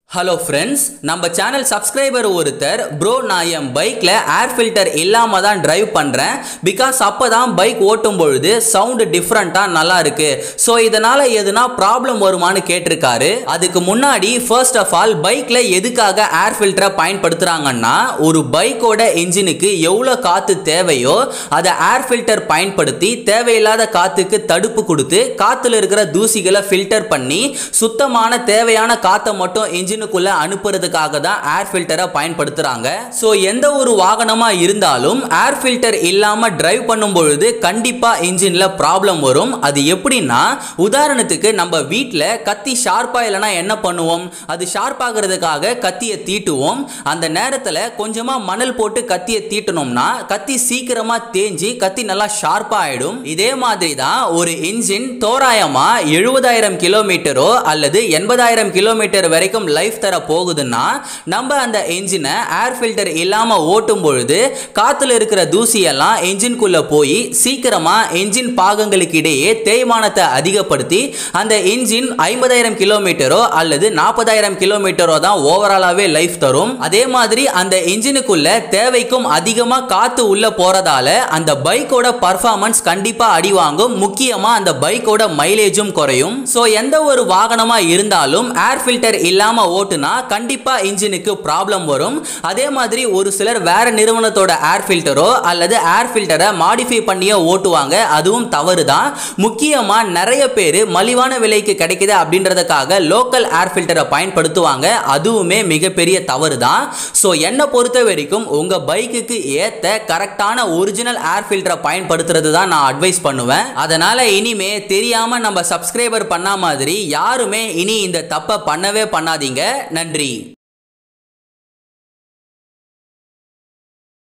hello friends நம்ம channel subscriber ஒருத்தர் bro நான் என் பைக்கில் ஏர் ஃபில்டர் இல்லாமல் தான் டிரைவ் பண்ணுறேன் பிகாஸ் அப்போ தான் பைக் ஓட்டும் பொழுது சவுண்டு டிஃப்ரெண்ட்டாக நல்லா இருக்கு ஸோ இதனால் எதுனா ப்ராப்ளம் வருமான்னு கேட்டிருக்காரு அதுக்கு முன்னாடி ஃபர்ஸ்ட் ஆஃப் ஆல் பைக்கில் எதுக்காக ஏர் ஃபில்டரை பயன்படுத்துகிறாங்கன்னா ஒரு பைக்கோட இன்ஜினுக்கு எவ்வளோ காற்று தேவையோ அதை ஏர் ஃபில்டர் பயன்படுத்தி தேவையில்லாத காற்றுக்கு தடுப்பு கொடுத்து காற்றுல இருக்கிற தூசிகளை ஃபில்டர் பண்ணி சுத்தமான தேவையான காற்றை மட்டும் இன்ஜினுக்குள்ள அனுப்புறதுக்காக தான் ஏர் ஃபில்டரை பயன்படுத்துறாங்க ஸோ எந்த ஒரு வாகனமா இருந்தாலும் ஏர் ஃபில்டர் இல்லாம டிரைவ் பண்ணும் பொழுது கண்டிப்பா இன்ஜின்ல ப்ராப்ளம் வரும் அது எப்படின்னா உதாரணத்துக்கு நம்ம வீட்டில் கத்தி ஷார்ப்பா இல்லைன்னா என்ன பண்ணுவோம் அது ஷார்ப் ஆகிறதுக்காக கத்தியை தீட்டுவோம் அந்த நேரத்தில் கொஞ்சமா மணல் போட்டு கத்தியை தீட்டணும்னா கத்தி சீக்கிரமா தேஞ்சு கத்தி நல்லா ஷார்ப்பா ஆயிடும் இதே மாதிரி தான் ஒரு இன்ஜின் தோராயமா எழுபதாயிரம் கிலோமீட்டரோ அல்லது எண்பதாயிரம் கிலோமீட்டர் வரைக்கும் லைஃப் தர போகுதுன்னா நம்ம அந்த என்ஜினை ஏர் ஃபில்டர் இல்லாமல் ஓட்டும் பொழுது காற்றுல இருக்கிற தூசியெல்லாம் என்ஜின்குள்ள போய் சீக்கிரமா என்ஜின் பாகங்களுக்கு இடையே தேய்மானத்தை அதிகப்படுத்தி அந்த என்ஜின் ஐம்பதாயிரம் கிலோமீட்டரோ அல்லது நாற்பதாயிரம் கிலோமீட்டரோ தான் ஓவராலாகவே லைஃப் தரும் அதே மாதிரி அந்த என்ஜினுக்குள்ள தேவைக்கும் அதிகமாக காற்று உள்ள போறதால அந்த பைக்கோட பர்ஃபார்மன்ஸ் கண்டிப்பாக அடி வாங்கும் முக்கியமாக அந்த பைக்கோட மைலேஜும் குறையும் ஸோ எந்த ஒரு வாகனமாக இருந்தாலும் ஏர் ஃபில்டர் இல்லாமல் ஓட்டுனா கண்டிப்பாக இன்ஜினுக்கு ப்ராப்ளம் வரும் அதே மாதிரி ஒரு சிலர் வேற நிறுவனத்தோட ஏர் ஃபில்டரோ அல்லது ஏர் ஃபில்டரை மாடிஃபை பண்ணியோ ஓட்டுவாங்க அதுவும் தவறு தான் முக்கியமாக நிறைய பேர் மலிவான விலைக்கு கிடைக்குது அப்படின்றதுக்காக லோக்கல் ஏர் ஃபில்டரை பயன்படுத்துவாங்க அதுவுமே மிகப்பெரிய தவறு தான் ஸோ என்னை பொறுத்த வரைக்கும் உங்கள் பைக்குக்கு ஏற்ற கரெக்டான ஒரிஜினல் ஏர் ஃபில்டரை பயன்படுத்துறது தான் நான் அட்வைஸ் பண்ணுவேன் அதனால் இனிமே தெரியாமல் நம்ம சப்ஸ்கிரைபர் பண்ண மாதிரி யாருமே இனி இந்த தப்பை பண்ணவே பண்ணாதீங்க நன்றி